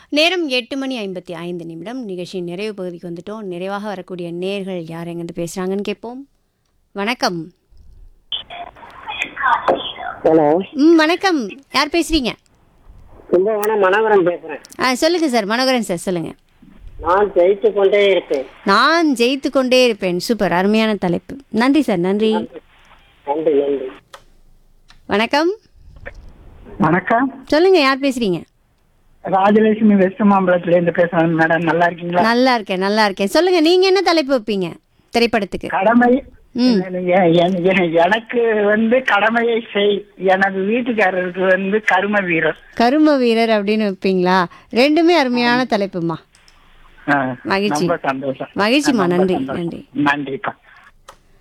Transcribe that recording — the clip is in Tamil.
நேரம் எட்டு மணி ஐம்பத்தி ஐந்து நிமிடம் நிகழ்ச்சியின் நிறைவு பகுதிக்கு வந்துட்டோம் நிறைவாக வரக்கூடிய நேர்கள் யார் எங்கிருந்து பேசுகிறாங்கன்னு கேட்போம் வணக்கம் ஹலோ ம் வணக்கம் யார் பேசுகிறீங்க கும்பகோணம் மனோகரம் பேசுறேன் ஆ சொல்லுங்கள் சார் மனோகரன் சார் சொல்லுங்கள் நான் ஜெயித்து கொண்டே இருப்பேன் நான் ஜெயித்து கொண்டே இருப்பேன் சூப்பர் அருமையான தலைப்பு நன்றி சார் நன்றி நன்றி நன்றி வணக்கம் வணக்கம் சொல்லுங்கள் யார் பேசுகிறீங்க ராஜலட்சுமி வெஸ்ட் மாம்பலத்துல இருந்து பேசுறேன் மேடம் நல்லா இருக்கீங்களா நல்லா இருக்கேன் நல்லா இருக்கேன் சொல்லுங்கள் நீங்கள் என்ன தலைப்பு வைப்பீங்க திரைப்படத்துக்கு கடமை ம். எ- எ- எ- எனக்கு வந்து கடமையை செய் எனது வீட்டுக்காரருக்கு வந்து கரும வீரர் கரும வீரர் அப்படின்னு வைப்பீங்களா ரெண்டுமே அருமையான தலைப்புமா ஆ, மகிழ்ச்சி. ரொம்ப சந்தோஷம் மகிழ்ச்சிம்மா ரொம்ப நன்றி சந்தோஷம். நன்றி நன்றிப்பா